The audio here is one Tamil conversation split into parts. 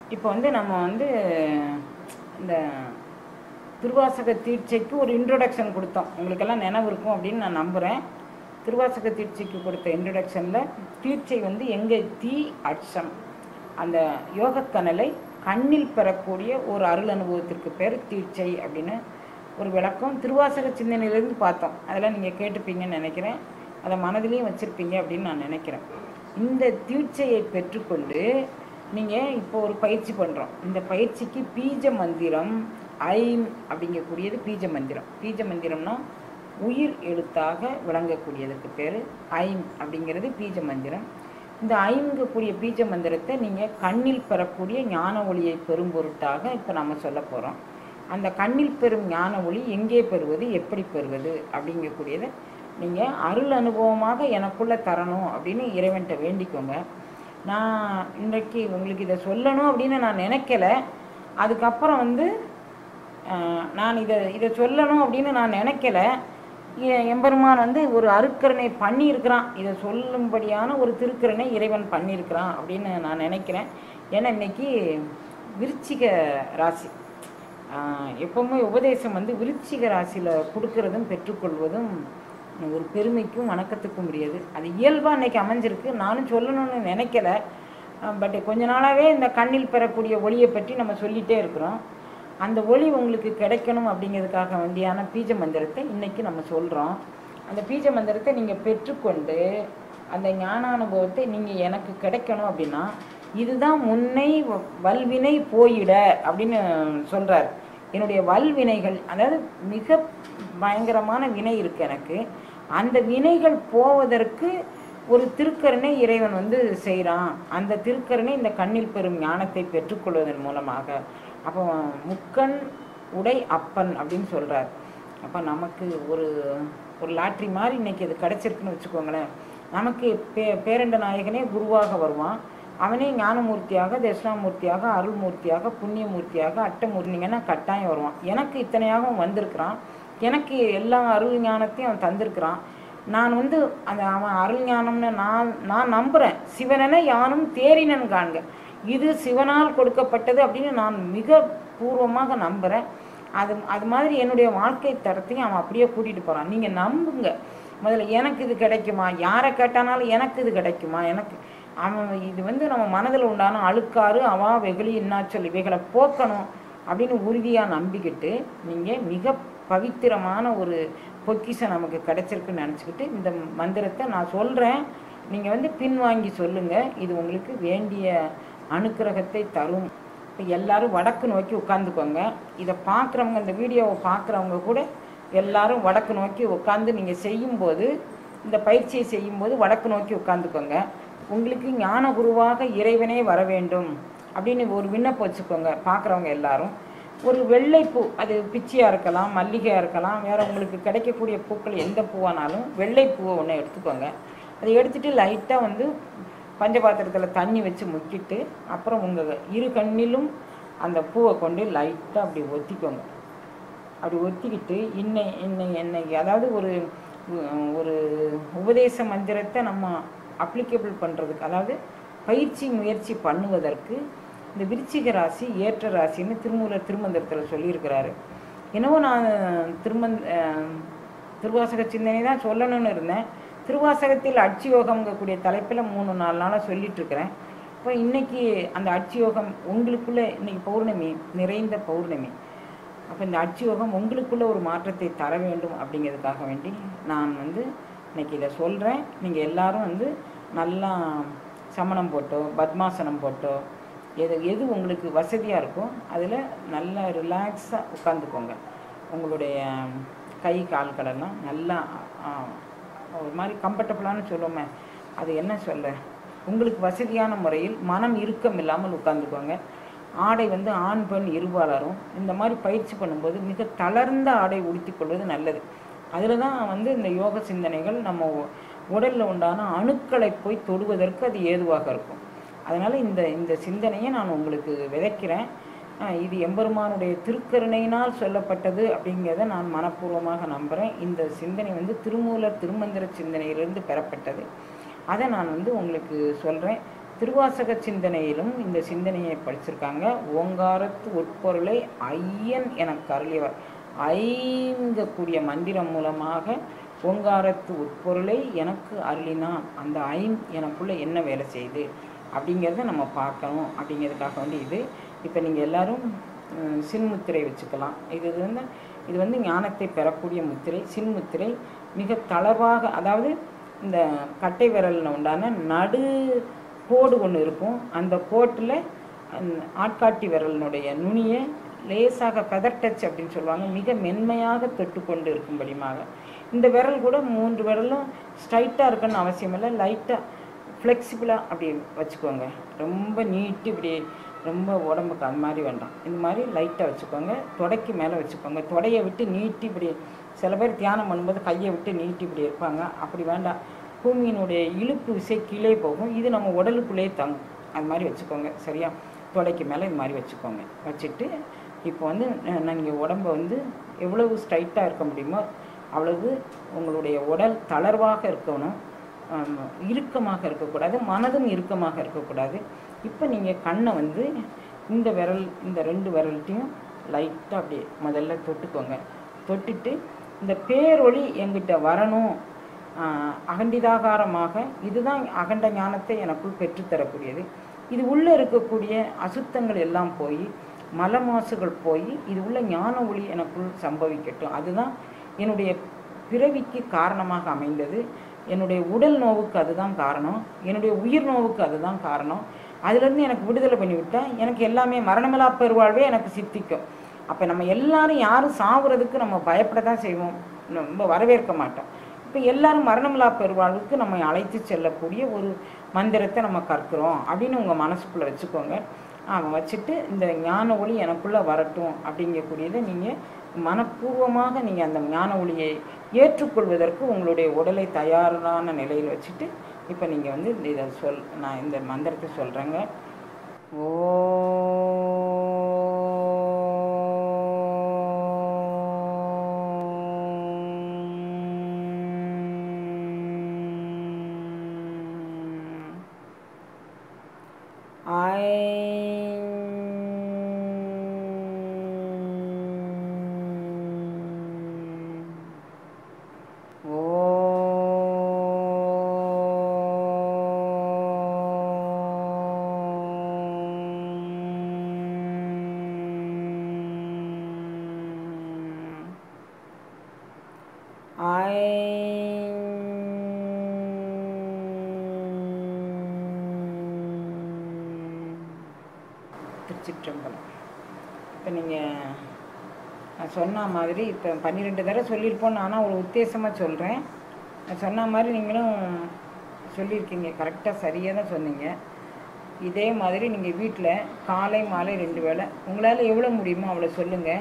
இப்போ வந்து நம்ம வந்து இந்த திருவாசக தீட்சைக்கு ஒரு இன்ட்ரொடக்ஷன் கொடுத்தோம் உங்களுக்கெல்லாம் நினைவு இருக்கும் அப்படின்னு நான் நம்புகிறேன் திருவாசக தீட்சைக்கு கொடுத்த இன்ட்ரொடக்ஷனில் தீட்சை வந்து எங்கே தீ அட்சம் அந்த யோகக்கனலை கண்ணில் பெறக்கூடிய ஒரு அருள் அனுபவத்திற்கு பேர் தீட்சை அப்படின்னு ஒரு விளக்கம் திருவாசக சிந்தனையிலேருந்து பார்த்தோம் அதெல்லாம் நீங்கள் கேட்டுப்பீங்கன்னு நினைக்கிறேன் அதை மனதிலையும் வச்சுருப்பீங்க அப்படின்னு நான் நினைக்கிறேன் இந்த தீட்சையை பெற்றுக்கொண்டு நீங்கள் இப்போ ஒரு பயிற்சி பண்ணுறோம் இந்த பயிற்சிக்கு பீஜ மந்திரம் ஐம் அப்படிங்கக்கூடியது பீஜ மந்திரம் பீஜ மந்திரம்னா உயிர் எழுத்தாக விளங்கக்கூடியதுக்கு பேர் ஐம் அப்படிங்கிறது பீஜ மந்திரம் இந்த ஐங்கக்கூடிய பீஜ மந்திரத்தை நீங்கள் கண்ணில் பெறக்கூடிய ஞான ஒளியை பெறும் பொருட்டாக இப்போ நம்ம சொல்ல போகிறோம் அந்த கண்ணில் பெறும் ஞான ஒளி எங்கே பெறுவது எப்படி பெறுவது அப்படிங்கக்கூடியதை நீங்கள் அருள் அனுபவமாக எனக்குள்ளே தரணும் அப்படின்னு இறைவன்கிட்ட வேண்டிக்கோங்க நான் இன்றைக்கு உங்களுக்கு இதை சொல்லணும் அப்படின்னு நான் நினைக்கல அதுக்கப்புறம் வந்து அஹ், நான் இதை இதை சொல்லணும் அப்படின்னு நான் நினைக்கல எ- எம்பெருமான் வந்து ஒரு அருட்கருணை பண்ணியிருக்கிறான் இதை சொல்லும்படியான ஒரு திருக்கருணை இறைவன் பண்ணியிருக்கிறான் அப்படின்னு நான் நினைக்கிறேன் ஏன்னா இன்னைக்கு விருச்சிக ராசி ஆஹ் எப்பவுமே உபதேசம் வந்து விருச்சிக ராசியில் கொடுக்கறதும் பெற்றுக்கொள்வதும் ஒரு பெருமைக்கும் வணக்கத்துக்கும் உரியது அது இயல்பாக இன்னைக்கு அமைஞ்சிருக்கு நானும் சொல்லணும்னு நினைக்கல பட் கொஞ்ச நாளாகவே இந்த கண்ணில் பெறக்கூடிய ஒளியை பற்றி நம்ம சொல்லிகிட்டே இருக்கிறோம் அந்த ஒளி உங்களுக்கு கிடைக்கணும் அப்படிங்கிறதுக்காக வேண்டியான பீஜ மந்திரத்தை இன்னைக்கு நம்ம சொல்கிறோம் அந்த பீஜ மந்திரத்தை நீங்கள் பெற்றுக்கொண்டு அந்த ஞானானுபவத்தை நீங்கள் எனக்கு கிடைக்கணும் அப்படின்னா இதுதான் முன்னை வ- வல்வினை போயிட அப்படின்னு சொல்கிறார் என்னுடைய வல்வினைகள் அதாவது மிக பயங்கரமான வினை இருக்கு எனக்கு அந்த வினைகள் போவதற்கு ஒரு திருக்கருணை இறைவன் வந்து செய்கிறான் அந்த திருக்கருணை இந்த கண்ணில் பெறும் ஞானத்தை பெற்றுக்கொள்வதன் மூலமாக அப்போ முக்கண் உடை அப்பன் அப்படின்னு சொல்கிறார் அப்போ நமக்கு ஒரு ஒரு லாட்ரி மாதிரி இன்னைக்கு இது கிடச்சிருக்குன்னு வச்சுக்கோங்களேன் நமக்கு பே பேரண்ட நாயகனே குருவாக வருவான் அவனே ஞானமூர்த்தியாக தட்சிணாமூர்த்தியாக அருள்மூர்த்தியாக புண்ணியமூர்த்தியாக அட்டமூர்த்திங்கன்னா கட்டாயம் வருவான் எனக்கு இத்தனையாகவும் வந்திருக்கிறான் எனக்கு எல்லா அருள் ஞானத்தையும் அவன் தந்திருக்கிறான் நான் வந்து அந்த அவன் அருள் ஞானம்னு நான் நான் நம்புகிறேன் சிவனென யானும் தேரினன் காண்க இது சிவனால் கொடுக்கப்பட்டது அப்படின்னு நான் மிக பூர்வமாக நம்புகிறேன் அது அது மாதிரி என்னுடைய வாழ்க்கை தரத்தையும் அவன் அப்படியே கூட்டிகிட்டு போகிறான் நீங்கள் நம்புங்க முதல்ல எனக்கு இது கிடைக்குமா யாரை கேட்டானாலும் எனக்கு இது கிடைக்குமா எனக்கு அவன் இது வந்து நம்ம மனதில் உண்டான அழுக்காறு அவா வெகுளி இன்னாச்சொல் இவைகளை போக்கணும் அப்படின்னு உறுதியாக நம்பிக்கிட்டு நீங்கள் மிக பவித்திரமான ஒரு பொக்கிஷம் நமக்கு கிடைச்சிருக்குன்னு நினச்சிக்கிட்டு இந்த மந்திரத்தை நான் சொல்கிறேன் நீங்கள் வந்து பின்வாங்கி சொல்லுங்கள் இது உங்களுக்கு வேண்டிய அனுக்கிரகத்தை தரும் இப்போ எல்லாரும் வடக்கு நோக்கி உட்காந்துக்கோங்க இதை பார்க்குறவங்க இந்த வீடியோவை பார்க்குறவங்க கூட எல்லாரும் வடக்கு நோக்கி உட்காந்து நீங்கள் செய்யும்போது இந்த பயிற்சியை செய்யும்போது வடக்கு நோக்கி உட்காந்துக்கோங்க உங்களுக்கு ஞான குருவாக இறைவனே வர வேண்டும் அப்படின்னு ஒரு விண்ணப்பம் வச்சுக்கோங்க பார்க்குறவங்க எல்லாரும் ஒரு வெள்ளைப்பூ அது பிச்சியாக இருக்கலாம் மல்லிகையாக இருக்கலாம் வேறு உங்களுக்கு கிடைக்கக்கூடிய பூக்கள் எந்த பூவானாலும் வெள்ளைப்பூவை ஒன்று எடுத்துக்கோங்க அதை எடுத்துட்டு லைட்டாக வந்து பஞ்சபாத்திரத்தில் தண்ணி வச்சு முக்கிட்டு அப்புறம் உங்கள் இரு கண்ணிலும் அந்த பூவை கொண்டு லைட்டாக அப்படி ஒத்திக்கோங்க அப்படி ஒத்திக்கிட்டு இன்னை இன்னை என்னைக்கு அதாவது ஒரு உ- ஒரு உபதேச மந்திரத்தை நம்ம அப்ளிகபிள் பண்ணுறதுக்கு அதாவது பயிற்சி முயற்சி பண்ணுவதற்கு இந்த விருச்சிக ராசி ஏற்ற ராசின்னு திருமூலர் திருமந்திரத்தில் சொல்லியிருக்கிறாரு என்னவோ நான் திருமந் அஹ், திருவாசக சிந்தனை தான் சொல்லணும்னு இருந்தேன் திருவாசகத்தில் அட்சி யோகம்ங்கக்கூடிய தலைப்பில் மூணு நாலு நாளாக சொல்லிட்டு இருக்கிறேன் இப்போ இன்னைக்கு அந்த அட்சி யோகம் உங்களுக்குள்ள இன்னைக்கு பௌர்ணமி நிறைந்த பௌர்ணமி அப்போ இந்த அட்சி யோகம் உங்களுக்குள்ள ஒரு மாற்றத்தை தர வேண்டும் அப்படிங்கிறதுக்காக வேண்டி நான் வந்து இன்னைக்கு இதை சொல்கிறேன் நீங்கள் எல்லாரும் வந்து நல்லா சமணம் போட்டோ பத்மாசனம் போட்டோ எது எது உங்களுக்கு வசதியாக இருக்கோ அதில் நல்லா ரிலாக்ஸாக உட்காந்துக்கோங்க உங்களுடைய கை கால்களெல்லாம் நல்லா ஆ, ஒரு மாதிரி கம்ஃபர்டபுளானு சொல்லுவோமே அது என்ன சொல்ல உங்களுக்கு வசதியான முறையில் மனம் இறுக்கம் இல்லாமல் உட்காந்துக்கோங்க ஆடை வந்து ஆண் பெண் இருபாலரும் இந்த மாதிரி பயிற்சி பண்ணும்போது மிக தளர்ந்த ஆடை உடுத்திக் கொள்வது நல்லது அதில் தான் வந்து இந்த யோக சிந்தனைகள் நம்ம உடலில் உண்டான அணுக்களை போய் தொடுவதற்கு அது ஏதுவாக இருக்கும் அதனால் இந்த இந்த சிந்தனையை நான் உங்களுக்கு விதைக்கிறேன் அஹ் இது எம்பெருமானுடைய திருக்கருணையினால் சொல்லப்பட்டது அப்படிங்கிறத நான் மனப்பூர்வமாக நம்புகிறேன் இந்த சிந்தனை வந்து திருமூலர் திருமந்திர சிந்தனையிலிருந்து பெறப்பட்டது அதை நான் வந்து உங்களுக்கு சொல்கிறேன் திருவாசக சிந்தனையிலும் இந்த சிந்தனையை படிச்சிருக்காங்க ஓங்காரத்து உட்பொருளை ஐயன் என கருளியவர் ஐங்கக்கூடிய மந்திரம் மூலமாக ஓங்காரத்து உட்பொருளை எனக்கு அருளினான் அந்த ஐம் எனக்குள்ள என்ன வேலை செய்யுது அப்படிங்கிறத நம்ம பார்க்கணும் அப்படிங்கிறதுக்காக வந்து இது இப்போ நீங்கள் எல்லாரும் ம், சின்முத்திரை வச்சுக்கலாம் இது வந்து இது வந்து ஞானத்தை பெறக்கூடிய முத்திரை சின்முத்திரை மிக தளர்வாக அதாவது இந்த கட்டை விரலில் உண்டான நடு கோடு ஒன்று இருக்கும் அந்த கோட்டில் ஆட்காட்டி விரலினுடைய நுனியை லேசாக ஃபெதர் டச் அப்படின்னு சொல்லுவாங்க மிக மென்மையாக தொட்டுக்கொண்டு இருக்கும்படியாக இந்த விரல் கூட மூன்று விரலும் ஸ்ட்ரைட்டாக இருக்குன்னு அவசியம் இல்லை லைட்டாக ஃப்ளெக்சிபிளாக அப்படி வச்சுக்கோங்க ரொம்ப நீட்டி இப்படி ரொம்ப உடம்புக்கு அது மாதிரி வேண்டாம் இந்த மாதிரி லைட்டாக வச்சுக்கோங்க தொடைக்கு மேலே வச்சுக்கோங்க தொடையை விட்டு நீட்டி இப்படி சில பேர் தியானம் பண்ணும்போது கையை விட்டு நீட்டி இப்படி இருப்பாங்க அப்படி வேண்டாம் பூமியினுடைய இழுப்பு விசை கீழே போகும் இது நம்ம உடலுக்குள்ளேயே தங்கும் அது மாதிரி வச்சுக்கோங்க சரியா தொடைக்கு மேலே இது மாதிரி வச்சுக்கோங்க வச்சுட்டு இப்போ வந்து நீங்கள் உடம்பை வந்து எவ்வளவு ஸ்ட்ரைட்டாக இருக்க முடியுமோ அவ்வளவு உங்களுடைய உடல் தளர்வாக இருக்கணும் ஆம், இறுக்கமாக இருக்கக்கூடாது மனதும் இறுக்கமாக இருக்கக்கூடாது இப்போ நீங்கள் கண்ணை வந்து இந்த விரல் இந்த ரெண்டு விரல்ட்டையும் லைட்டாக அப்படியே முதல்ல தொட்டுக்கோங்க தொட்டுட்டு இந்த பேரொளி எங்கிட்ட வரணும் ஆஹ், அகண்டிதாகாரமாக இதுதான் அகண்ட ஞானத்தை எனக்குள் பெற்றுத்தரக்கூடியது இது உள்ளே இருக்கக்கூடிய அசுத்தங்கள் எல்லாம் போய் மல மாசுகள் போய் இது உள்ள ஞான ஒளி எனக்குள் சம்பவிக்கட்டும் அதுதான் என்னுடைய பிறவிக்கு காரணமாக அமைந்தது என்னுடைய உடல் நோவுக்கு அதுதான் காரணம் என்னுடைய உயிர் நோவுக்கு அதுதான் காரணம் அதுலேருந்து எனக்கு விடுதலை பண்ணிவிட்டா எனக்கு எல்லாமே மரணமில்லா பெருவாழ்வே எனக்கு சித்திக்கும் அப்போ நம்ம எல்லாரும் யாரும் சாவுறதுக்கு நம்ம பயப்பட தான் செய்வோம் ரொம்ப வரவேற்க மாட்டோம் இப்போ எல்லாரும் மரணமில்லா பெருவாழ்வுக்கு நம்மை அழைத்து செல்லக்கூடிய ஒரு மந்திரத்தை நம்ம கற்கிறோம் அப்படின்னு உங்கள் மனசுக்குள்ளே வச்சுக்கோங்க அவன் வச்சுட்டு இந்த ஞான ஒளி எனக்குள்ளே வரட்டும் அப்படிங்கக்கூடியதை நீங்கள் மனப்பூர்வமாக நீங்கள் அந்த ஞான ஒளியை ஏற்றுக்கொள்வதற்கு உங்களுடைய உடலை தயாரான நிலையில் வச்சுட்டு இப்போ நீங்கள் வந்து இதை சொல் நான் இந்த மந்திரத்தை சொல்கிறேங்க ஓம் திருச்சிற்றம்பலம் இப்போ நீங்கள் நான் சொன்ன மாதிரி இப்போ பன்னிரெண்டு தடவை சொல்லியிருப்போம் ஆனால் ஒரு உத்தேசமாக சொல்கிறேன் நான் சொன்ன மாதிரி நீங்களும் சொல்லியிருக்கீங்க கரெக்டாக சரியாக தான் சொன்னீங்க இதே மாதிரி நீங்கள் வீட்டில் காலை மாலை ரெண்டு வேளை உங்களால் எவ்வளோ முடியுமோ அவ்வளோ சொல்லுங்கள்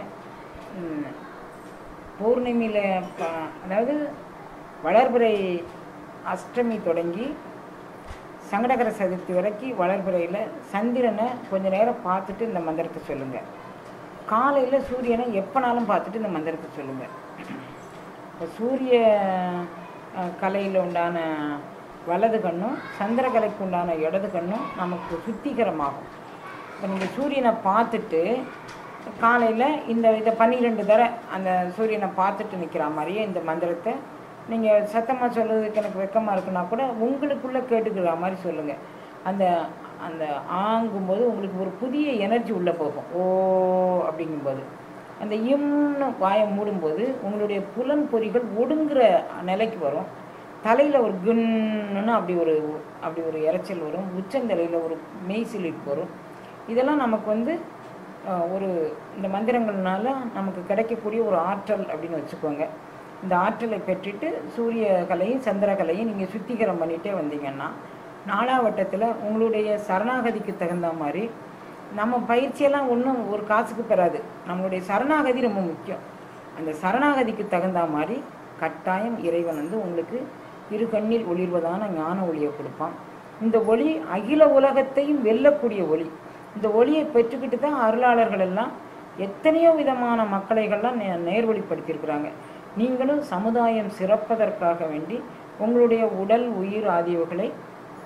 பௌர்ணமியில் ப அதாவது வளர்பிறை அஷ்டமி தொடங்கி சங்கடகர சதுர்த்தி வரைக்கும் வளர்பிறையில் சந்திரனை கொஞ்ச நேரம் பார்த்துட்டு இந்த மந்திரத்தை சொல்லுங்கள் காலையில் சூரியனை எப்போனாலும் பார்த்துட்டு இந்த மந்திரத்தை சொல்லுங்கள் இப்போ சூரிய அஹ், கலையில் உண்டான வலது கண்ணும் சந்திரகலைக்கு உண்டான இடது கண்ணும் நமக்கு சுத்திகரமாகும் இப்போ நீங்கள் சூரியனை பார்த்துட்டு காலையில் இந்த இதை பன்னிரெண்டு தடவை அந்த சூரியனை பார்த்துட்டு நிற்கிற மாதிரியே இந்த மந்திரத்தை நீங்கள் சத்தமாக சொல்கிறதுக்கு எனக்கு வெக்கமாக இருக்குன்னா கூட உங்களுக்குள்ளே கேட்டுக்கிற மாதிரி சொல்லுங்கள் அந்த அந்த ஆங்கும்போது உங்களுக்கு ஒரு புதிய எனர்ஜி உள்ளே போகும் ஓ அப்படிங்கும்போது அந்த இம்னு வாயை மூடும்போது உங்களுடைய புலன் பொறிகள் ஒடுங்குற நிலைக்கு வரும் தலையில் ஒரு குன்னு அப்படி ஒரு அப்படி ஒரு இரைச்சல் வரும் உச்சந்தலையில் ஒரு மெய் சிலிர்ப்பு வரும் இதெல்லாம் நமக்கு வந்து அஹ், ஒரு இந்த மந்திரங்கள்னால நமக்கு கிடைக்கக்கூடிய ஒரு ஆற்றல் அப்படின்னு வச்சுக்கோங்க இந்த ஆற்றலை பெற்றுட்டு சூரிய கலையும் சந்திர கலையும் நீங்கள் சுத்திகரம் பண்ணிகிட்டே வந்தீங்கன்னா நாலாவட்டத்தில் உங்களுடைய சரணாகதிக்கு தகுந்த மாதிரி நம்ம பயிற்சியெல்லாம் ஒன்றும் ஒரு காசுக்கு பெறாது நம்மளுடைய சரணாகதி ரொம்ப முக்கியம் அந்த சரணாகதிக்கு தகுந்த மாதிரி கட்டாயம் இறைவன் வந்து உங்களுக்கு இரு கண்ணில் ஒளிர்வதான ஞான ஒளியை கொடுப்பான் இந்த ஒளி அகில உலகத்தையும் வெல்லக்கூடிய ஒளி இந்த ஒளியை பெற்றுக்கிட்டு தான் அருளாளர்கள் எல்லாம் எத்தனையோ விதமான மக்களைகள்லாம் நே நேர்வழிப்படுத்தியிருக்கிறாங்க நீங்களும் சமுதாயம் சிறப்பதற்காக வேண்டி உங்களுடைய உடல் உயிர் ஆகியவைகளை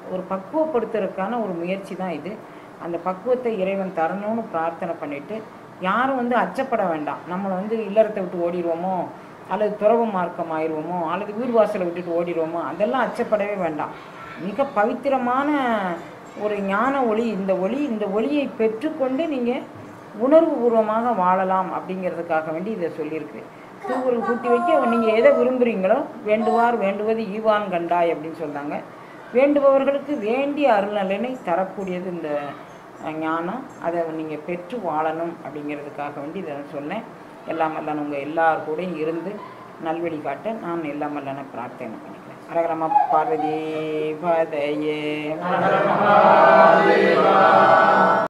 ஒரு பக்குவப்படுத்துறதுக்கான ஒரு முயற்சி தான் இது அந்த பக்குவத்தை இறைவன் தரணும்னு பிரார்த்தனை பண்ணிட்டு யாரும் வந்து அச்சப்பட வேண்டாம் நம்மளை வந்து இல்லறத்தை விட்டு ஓடிடுவோமோ அல்லது துறவு மார்க்கம் ஆயிடுவோமோ அல்லது வீடு வாசலை விட்டுட்டு ஓடிடுவோமோ அதெல்லாம் அச்சப்படவே வேண்டாம் மிக பவித்திரமான ஒரு ஞான ஒளி இந்த ஒளி இந்த ஒளியை பெற்றுக்கொண்டு நீங்கள் உணர்வு பூர்வமாக வாழலாம் அப்படிங்கிறதுக்காக வேண்டி இதை சொல்லியிருக்கு திருவுருள் கூட்டி வைக்க நீங்கள் எதை விரும்புகிறீங்களோ வேண்டுவார் வேண்டுவது ஈவான் கண்டாய் அப்படின்னு சொல்றாங்க வேண்டுபவர்களுக்கு வேண்டிய அருள்நலனை தரக்கூடியது இந்த அஹ், ஞானம் அதை நீங்கள் பெற்று வாழணும் அப்படிங்கிறதுக்காக வேண்டி இதை சொன்னேன் எல்லாம் வல்லன் உங்கள் எல்லார் கூடயும் இருந்து நல்வழி காட்ட நான் எல்லாம் வல்லன பிரார்த்தனை பண்ணிக்கிறேன் அரகரம பார்வதி பதையே